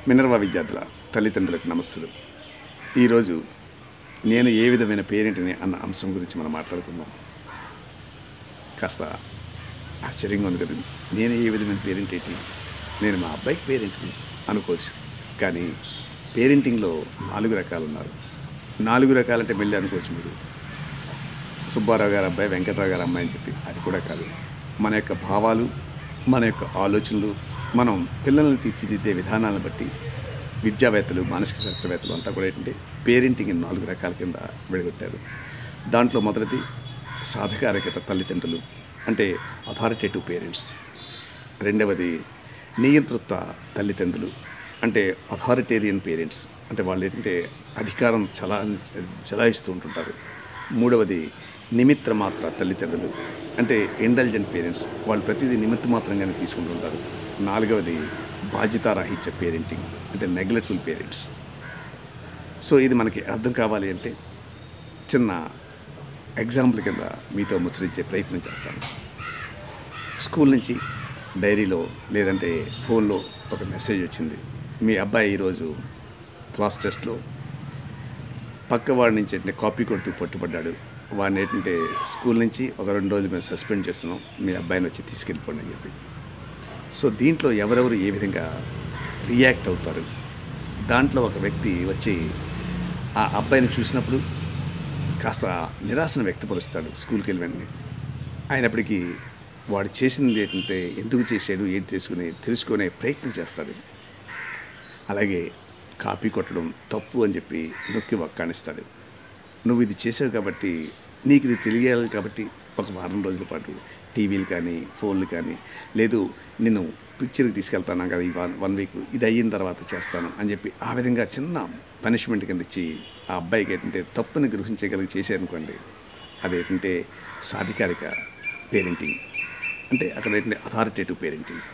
Minerva విద్యార్థుల తల్లిదండ్రులకు నమస్సులు ఈరోజు నేను ఏ విధమైన పేరెంట్ని అన్న అంశం గురించి మనం మాట్లాడుకుందాం కాస్త ఆశ్చర్యంగా ఉంది కదా నేను ఏ విధమైన పేరెంట్ ఏంటి నేను మా అబ్బాయికి పేరెంట్ని అనుకోవచ్చు కానీ పేరెంటింగ్లో నాలుగు రకాలు ఉన్నారు నాలుగు రకాలంటే మళ్ళీ అనుకోవచ్చు మీరు సుబ్బారావు గారు అబ్బాయి వెంకట్రావు గారు అమ్మాయి అని చెప్పి అది కూడా కాదు మన యొక్క భావాలు మన యొక్క ఆలోచనలు మనం పిల్లల్ని తీర్చిదిద్దే విధానాలను బట్టి విద్యావేత్తలు మానసిక శాస్త్రవేత్తలు అంతా కూడా ఏంటంటే పేరెంటింగ్ నాలుగు రకాల కింద విడగొట్టారు దాంట్లో మొదటిది సాధకారికత తల్లిదండ్రులు అంటే అథారిటేటివ్ పేరెంట్స్ రెండవది నియంతృత్వ తల్లిదండ్రులు అంటే అథారిటేరియన్ పేరెంట్స్ అంటే వాళ్ళు ఏంటంటే అధికారం చలా చలాయిస్తూ ఉంటుంటారు మూడవది నిమిత్త మాత్ర తల్లిదండ్రులు అంటే ఇంటెలిజెంట్ పేరెంట్స్ వాళ్ళు ప్రతిదీ నిమిత్త మాత్రంగానే తీసుకుంటుంటారు నాలుగవది బాధ్యతారాహిత్య పేరెంటింగ్ అంటే నెగ్లెక్ట్ఫుల్ పేరెంట్స్ సో ఇది మనకి అర్థం కావాలి అంటే చిన్న ఎగ్జాంపుల్ కింద మీతో ముచ్చరించే ప్రయత్నం చేస్తాను స్కూల్ నుంచి డైరీలో లేదంటే ఫోన్లో ఒక మెసేజ్ వచ్చింది మీ అబ్బాయి ఈరోజు క్లాస్ టెస్ట్లో పక్కవాడి నుంచి అంటే కాపీ కొడుతూ పట్టుబడ్డాడు వాడిని ఏంటంటే స్కూల్ నుంచి ఒక రెండు రోజులు మేము సస్పెండ్ చేస్తున్నాం మీ అబ్బాయిని వచ్చి తీసుకెళ్ళిపోండి అని చెప్పి సో దీంట్లో ఎవరెవరు ఏ విధంగా రియాక్ట్ అవుతారు దాంట్లో ఒక వ్యక్తి వచ్చి ఆ అబ్బాయిని చూసినప్పుడు కాస్త నిరాశను వ్యక్తపరుస్తాడు స్కూల్కి వెళ్ళి వెంటనే అయినప్పటికీ వాడు చేసింది ఏంటంటే ఎందుకు చేశాడు ఏంటి తెలుసుకుని తెలుసుకునే ప్రయత్నం చేస్తాడు అలాగే కాపీ కొట్టడం తప్పు అని చెప్పి నొక్కి వక్కాణిస్తాడు నువ్వు ఇది చేసావు కాబట్టి నీకు ఇది తెలియాలి కాబట్టి ఒక వారం రోజుల పాటు టీవీలు కానీ ఫోన్లు కానీ లేదు నేను పిక్చర్కి తీసుకెళ్తాను కదా ఈ వన్ వన్ వీక్ ఇది అయిన తర్వాత చేస్తాను అని చెప్పి ఆ విధంగా చిన్న పనిష్మెంట్ కింద ఇచ్చి ఆ అబ్బాయికి ఏంటంటే తప్పుని గ్రహించగలిగి చేశారనుకోండి అదేంటంటే సాధికారిక పేరెంటింగ్ అంటే అక్కడ ఏంటంటే అథారిటేటివ్ పేరెంటింగ్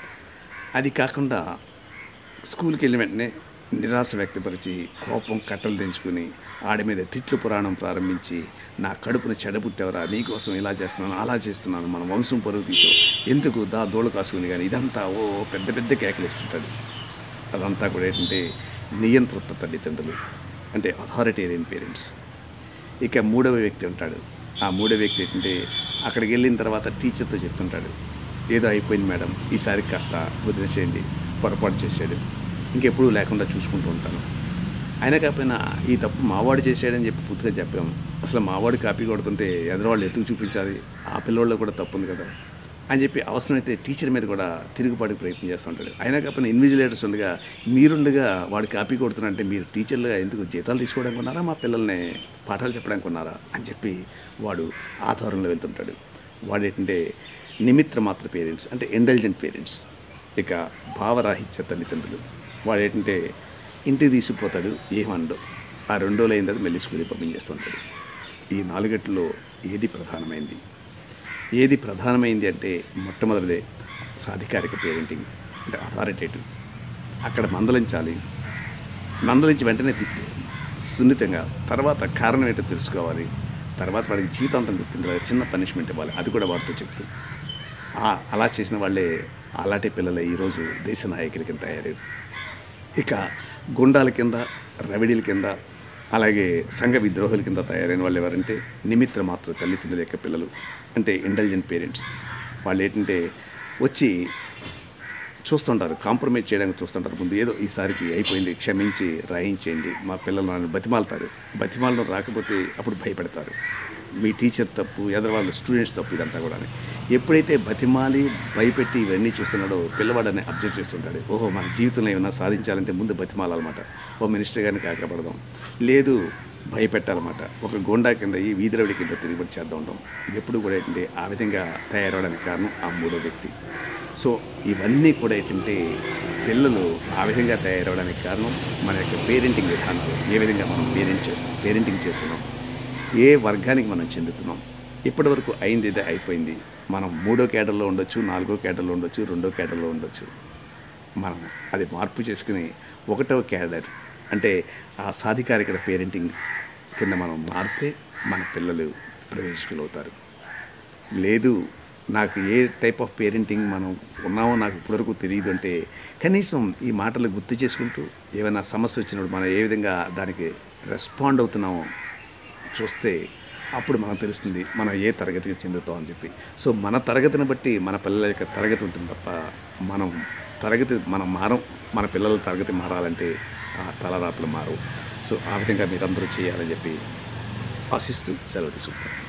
అది కాకుండా స్కూల్కి వెళ్ళిన వెంటనే నిరాశ వ్యక్తపరిచి కోపం కట్టలు తెంచుకుని ఆడి మీద తిట్లు పురాణం ప్రారంభించి నా కడుపును చెడబుట్టేవరా నీకోసం ఇలా చేస్తున్నాను అలా చేస్తున్నాను మన వంశం పరుగు తీసో ఎందుకు దా దోళ కాసుకుని కానీ ఇదంతా ఓ పెద్ద పెద్ద కేకలు ఇస్తుంటాడు అదంతా కూడా ఏంటంటే నియంతృత్వ తల్లిదండ్రులు అంటే అథారిటేరియన్ పేరెంట్స్ ఇక మూడవ వ్యక్తి ఉంటాడు ఆ మూడవ వ్యక్తి ఏంటంటే అక్కడికి వెళ్ళిన తర్వాత టీచర్తో చెప్తుంటాడు ఏదో అయిపోయింది మేడం ఈసారి కాస్త వదిలేసేయండి పొరపాటు చేశాడు ఇంకెప్పుడూ లేకుండా చూసుకుంటూ ఉంటాను అయినా కాకపోయినా ఈ తప్పు మావాడు చేశాడని చెప్పి పూర్తిగా చెప్పాము అసలు మావాడు కాపీ కొడుతుంటే ఎదురువాళ్ళు ఎత్తుకు చూపించాలి ఆ పిల్లోళ్ళు కూడా తప్పు ఉంది కదా అని చెప్పి అవసరమైతే టీచర్ మీద కూడా తిరుగుబాటుకు ప్రయత్నం చేస్తూ ఉంటాడు అయినా కాకపోయినా ఇన్విజిలేటర్స్ ఉండగా మీరుండగా వాడు కాపీ కొడుతున్నారంటే మీరు టీచర్లుగా ఎందుకు జీతాలు తీసుకోవడానికి ఉన్నారా మా పిల్లల్ని పాఠాలు చెప్పడానికి ఉన్నారా అని చెప్పి వాడు ఆధారంలో వెళ్తుంటాడు వాడు ఏంటంటే నిమిత్ర మాత్ర పేరెంట్స్ అంటే ఇంటెలిజెంట్ పేరెంట్స్ ఇక భావరాహిత్య తల్లిదండ్రులు వాడు ఏంటంటే ఇంటికి తీసుకుపోతాడు ఏమనడు ఆ రెండు రోజులు అయిన తర్వాత మళ్ళీ స్కూల్కి పంపించేస్తుంటాడు ఈ నాలుగట్లో ఏది ప్రధానమైంది ఏది ప్రధానమైంది అంటే మొట్టమొదటిదే సాధికారిక పేరెంటింగ్ అంటే అథారిటేటివ్ అక్కడ మందలించాలి మందలించి వెంటనే తిప్పి సున్నితంగా తర్వాత కారణం ఏంటో తెలుసుకోవాలి తర్వాత వాడికి జీవితాంతం గుర్తుండాలి చిన్న పనిష్మెంట్ ఇవ్వాలి అది కూడా వాడితో చెప్తూ ఆ- అలా చేసిన వాళ్ళే అలాంటి పిల్లలే ఈరోజు దేశ నాయకుల కింద తయారయ్యారు ఇక గుండాల కింద రవిడీల కింద అలాగే సంఘ విద్రోహుల కింద తయారైన వాళ్ళు ఎవరంటే నిమిత్ర మాత్ర తల్లిదండ్రుల యొక్క పిల్లలు అంటే ఇంటెలిజెంట్ పేరెంట్స్ వాళ్ళు ఏంటంటే వచ్చి చూస్తుంటారు కాంప్రమైజ్ చేయడానికి చూస్తుంటారు ముందు ఏదో ఈసారికి అయిపోయింది క్షమించి రాయించేయండి మా పిల్లలు నన్ను బతిమాలుతారు బతిమాలను రాకపోతే అప్పుడు భయపెడతారు మీ టీచర్ తప్పు ఎదరవాళ్ళు స్టూడెంట్స్ తప్పు ఇదంతా కూడా ఎప్పుడైతే బతిమాలి భయపెట్టి ఇవన్నీ చూస్తున్నాడో పిల్లవాడని అబ్జర్వ్ చేస్తుంటాడు ఓహో మన జీవితంలో ఏమైనా సాధించాలంటే ముందు బతిమాలన్నమాట ఓ మినిస్టర్ గారిని కాకపడదాం లేదు భయపెట్టాలన్నమాట ఒక గోండా కింద ఈ వీధిరవిడి కింద తిరుగుబడి చేద్దాం ఉంటాం ఇది ఎప్పుడు కూడా ఏంటంటే ఆ విధంగా తయారవడానికి కారణం ఆ మూడో వ్యక్తి సో ఇవన్నీ కూడా ఏంటంటే పిల్లలు ఆ విధంగా తయారవడానికి కారణం మన యొక్క పేరెంటింగ్ విధానాలు ఏ విధంగా మనం పేరెంట్ చేస్తాం పేరెంటింగ్ చేస్తున్నాం ఏ వర్గానికి మనం చెందుతున్నాం ఇప్పటివరకు అయింది ఇదే అయిపోయింది మనం మూడో కేటర్లో ఉండొచ్చు నాలుగో కేటర్లో ఉండొచ్చు రెండో కేటర్లో ఉండొచ్చు మనం అది మార్పు చేసుకుని ఒకటవ క్యాడర్ అంటే ఆ సాధికారికత పేరెంటింగ్ కింద మనం మారితే మన పిల్లలు ప్రవేశకులు అవుతారు లేదు నాకు ఏ టైప్ ఆఫ్ పేరెంటింగ్ మనం ఉన్నామో నాకు ఇప్పటివరకు తెలియదు అంటే కనీసం ఈ మాటలు గుర్తు చేసుకుంటూ ఏమైనా సమస్య వచ్చినప్పుడు మనం ఏ విధంగా దానికి రెస్పాండ్ అవుతున్నామో చూస్తే అప్పుడు మనకు తెలుస్తుంది మనం ఏ తరగతికి చెందుతాం అని చెప్పి సో మన తరగతిని బట్టి మన పిల్లల యొక్క తరగతి ఉంటుంది తప్ప మనం తరగతి మనం మారం మన పిల్లల తరగతి మారాలంటే ఆ తలరాత్రులు మారవు సో ఆ విధంగా మీరందరూ చేయాలని చెప్పి ఆశిస్తూ సెలవు తీసుకుంటాను